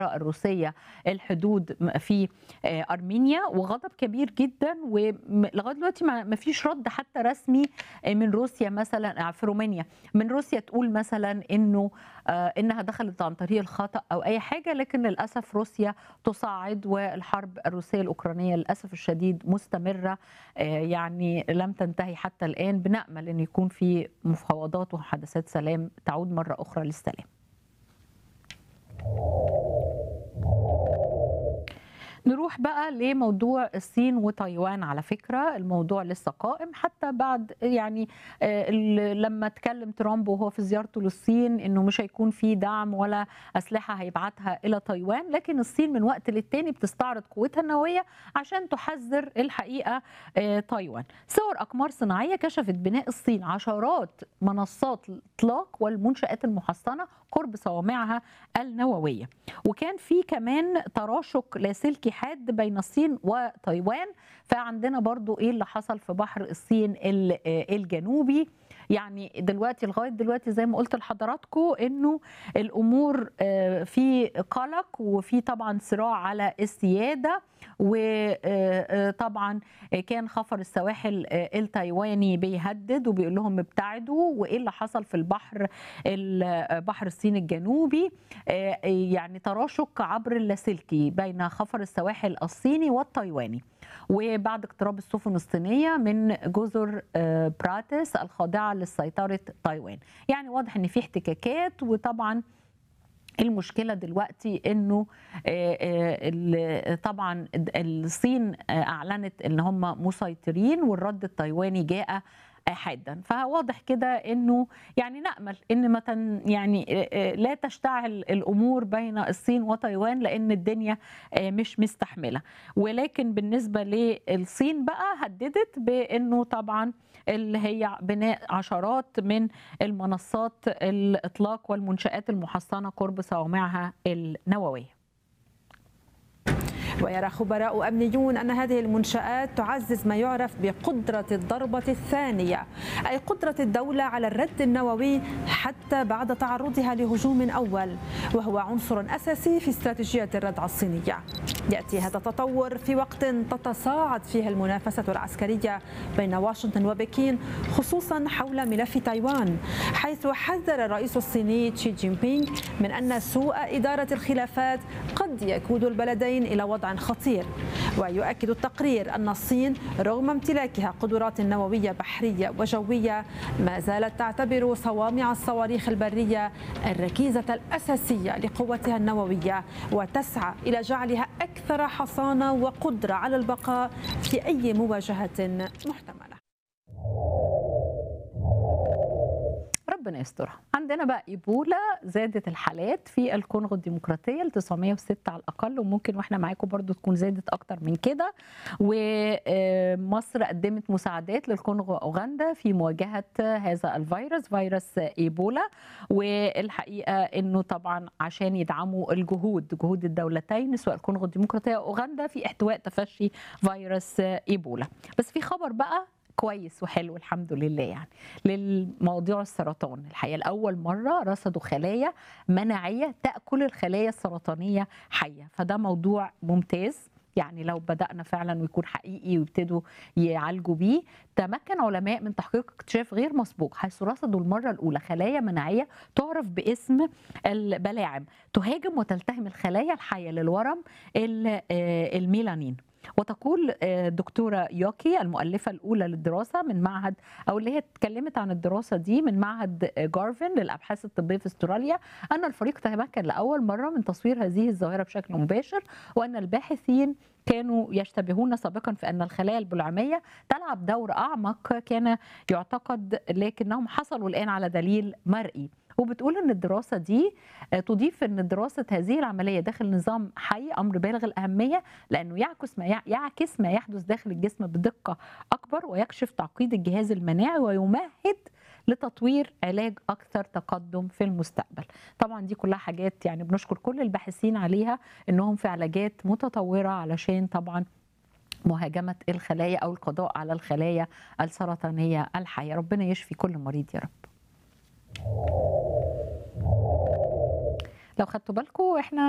الروسيه الحدود في ارمينيا وغضب كبير جدا ولغايه دلوقتي ما فيش رد حتى رسمي من روسيا مثلا في رومانيا من روسيا تقول مثلا انه انها دخلت عن طريق الخطا او اي حاجه لكن للاسف روسيا تصعد والحرب الروسيه الاوكرانيه للاسف الشديد مستمره يعني لم تنتهي حتى الان بنامل ان يكون في مفاوضات ومحادثات سلام تعود مره اخرى للسلام نروح بقى لموضوع الصين وتايوان على فكرة الموضوع لسه قائم حتى بعد يعني لما اتكلم ترامب وهو في زيارته للصين انه مش هيكون في دعم ولا اسلحة هيبعتها الى تايوان لكن الصين من وقت للتاني بتستعرض قوتها النووية عشان تحذر الحقيقة تايوان صور اقمار صناعية كشفت بناء الصين عشرات منصات الاطلاق والمنشآت المحصنة قرب صوامعها النووية وكان في كمان تراشق لاسلكي حاد بين الصين وتايوان فعندنا برضو ايه اللي حصل في بحر الصين الجنوبي يعني دلوقتي لغايه دلوقتي زي ما قلت لحضراتكم انه الامور في قلق وفي طبعا صراع على السياده وطبعا كان خفر السواحل التايواني بيهدد وبيقول لهم ابتعدوا وايه اللي حصل في البحر بحر الصين الجنوبي يعني تراشق عبر اللاسلكي بين خفر السواحل الصيني والتايواني وبعد اقتراب السفن الصينيه من جزر براتس الخاضعه لسيطره تايوان يعني واضح ان في احتكاكات وطبعا المشكله دلوقتي انه طبعا الصين اعلنت ان هم مسيطرين والرد التايواني جاء حادا فواضح كده انه يعني نامل ان ما يعني لا تشتعل الامور بين الصين وتايوان لان الدنيا مش مستحمله ولكن بالنسبه للصين بقى هددت بانه طبعا اللي هي بناء عشرات من المنصات الاطلاق والمنشات المحصنه قرب صوامعها النوويه ويرى خبراء أمنيون أن هذه المنشآت تعزز ما يعرف بقدرة الضربة الثانية أي قدرة الدولة على الرد النووي حتى بعد تعرضها لهجوم أول وهو عنصر أساسي في استراتيجية الردع الصينية يأتي هذا التطور في وقت تتصاعد فيه المنافسة العسكرية بين واشنطن وبكين خصوصا حول ملف تايوان حيث حذر الرئيس الصيني تشي جين بينغ من أن سوء إدارة الخلافات قد يقود البلدين إلى وضع خطير ويؤكد التقرير أن الصين رغم امتلاكها قدرات نووية بحرية وجوية ما زالت تعتبر صوامع الصواريخ البرية الركيزة الأساسية لقوتها النووية وتسعى إلى جعلها أكثر حصانة وقدرة على البقاء في أي مواجهة محتملة ربنا يسترها عندنا بقى ايبولا زادت الحالات في الكونغو الديمقراطيه ل 906 على الاقل وممكن واحنا معاكم برضو تكون زادت اكتر من كده ومصر قدمت مساعدات للكونغو واوغندا في مواجهه هذا الفيروس فيروس ايبولا والحقيقه انه طبعا عشان يدعموا الجهود جهود الدولتين سواء الكونغو الديمقراطيه واوغندا في احتواء تفشي فيروس ايبولا بس في خبر بقى كويس وحلو الحمد لله يعني للموضوع السرطان الحقيقه لاول مره رصدوا خلايا مناعيه تاكل الخلايا السرطانيه حيه فده موضوع ممتاز يعني لو بدأنا فعلا ويكون حقيقي ويبتدوا يعالجوا بيه تمكن علماء من تحقيق اكتشاف غير مسبوق حيث رصدوا المرة الأولى خلايا مناعية تعرف باسم البلاعم تهاجم وتلتهم الخلايا الحية للورم الميلانين وتقول دكتورة يوكي المؤلفة الأولى للدراسة من معهد أو اللي هي اتكلمت عن الدراسة دي من معهد جارفن للأبحاث الطبية في استراليا أن الفريق تمكن لأول مرة من تصوير هذه الظاهرة بشكل مباشر وأن الباحثين كانوا يشتبهون سابقا في ان الخلايا البلعميه تلعب دور اعمق كان يعتقد لكنهم حصلوا الان على دليل مرئي وبتقول ان الدراسه دي تضيف ان دراسه هذه العمليه داخل نظام حي امر بالغ الاهميه لانه يعكس ما يعكس ما يحدث داخل الجسم بدقه اكبر ويكشف تعقيد الجهاز المناعي ويمهد لتطوير علاج اكثر تقدم في المستقبل طبعا دي كلها حاجات يعني بنشكر كل الباحثين عليها انهم في علاجات متطوره علشان طبعا مهاجمه الخلايا او القضاء على الخلايا السرطانيه الحيه ربنا يشفي كل مريض يا رب لو خدتوا بالكم احنا